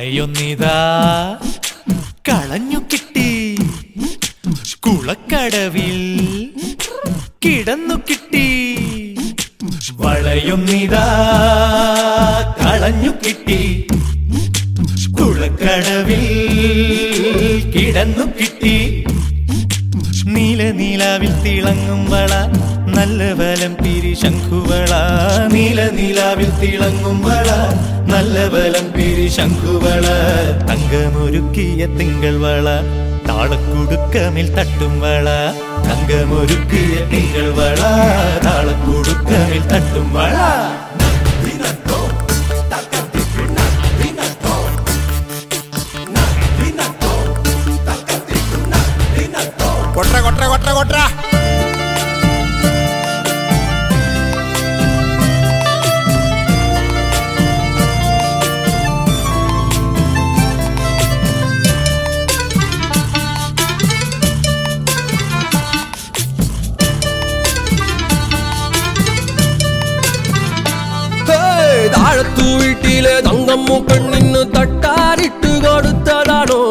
വളയൊന്നിതാ കളഞ്ഞു കിട്ടി കുളക്കടവിൽ കിടന്നു കിട്ടി വളയൊന്നിതാ കളഞ്ഞു കിട്ടി കുളക്കടവിൽ കിടന്നു കിട്ടി നീല നീലാവിൽ തിളങ്ങും വള നല്ല ബലം പിരി ശംഖുവള നീല നീലാവിൽ തിളങ്ങും വള നല്ല ബലം പിരി ശംഖുവള തങ്കമൊരുക്കിയ തിങ്കൾ വള താളക്കുടുക്കമിൽ തട്ടും വള തങ്കമൊരുക്കിയ തിങ്കൾ വള താളക്കുടുക്കമിൽ തട്ടും വള കൊട്ര കൊട്ര കൊട്ര കൊട്ര ഹേയ്, താഴത്തു വീട്ടിലെ തങ്കമ്മു പെണ്ണിന് തട്ടാരിട്ട് കൊടുത്തതാണോ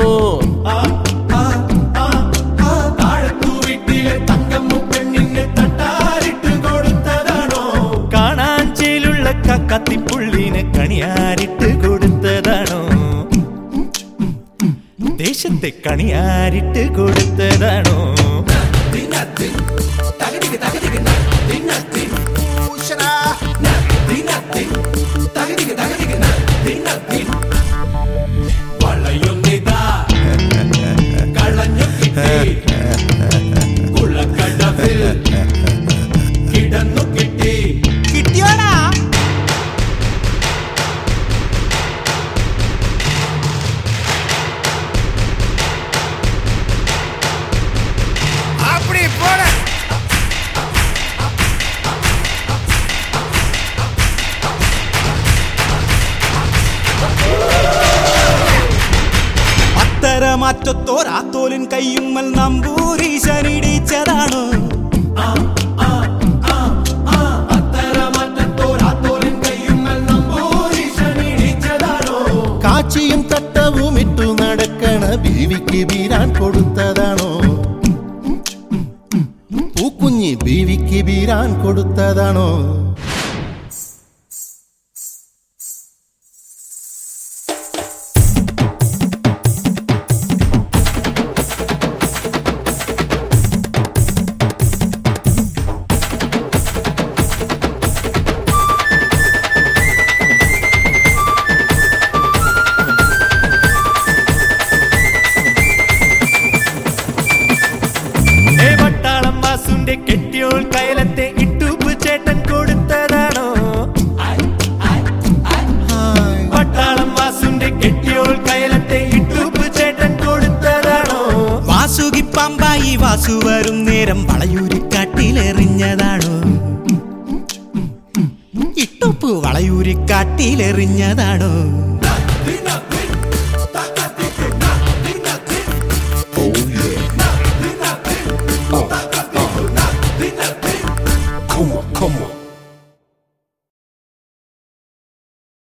കാണാൻ ചേലുള്ള കത്തിപ്പുള്ളിന് കണിയാരിട്ട് കൊടുത്തതാണോ ദേശത്തെ കണിയാരിട്ട് കൊടുത്തതാണോ ഈശ്വരാ. കിട്ടിയോടാ அப்படி போட അത്തരമാറ്റത്തോരാത്തോലിൻ കയ്യുമ്മൽ നമ്പൂരീശനിടിച്ചതാണോ കാച്ചിയും തട്ടവും ഇട്ടു നടക്കണ ബീവിക്ക് ബീരാൻ കൊടുത്തതാണോ പൂക്കുഞ്ഞി ബീവിക്ക് ബീരാൻ കൊടുത്തതാണോ ഏ വട്ടാളം വാസുന്റെ കെട്ടിയോൾ കയലത്തെ ഇട്ടുപ്പ് ചേട്ടൻ കൊടുത്തതാണോ വട്ടാളം വാസുന്റെ കെട്ടിയോൾ കയലത്തെ ഇട്ടുപ്പ് ചേട്ടൻ കൊടുത്തതാണോ വാസുകി പമ്പായി വാസു വരും നേരം വളയൂരിക്കാട്ടിലെറിഞ്ഞതാണോ ഇട്ടുപ്പ് വളയൂരിക്കാട്ടിലെറിഞ്ഞതാണോ Come on, come on.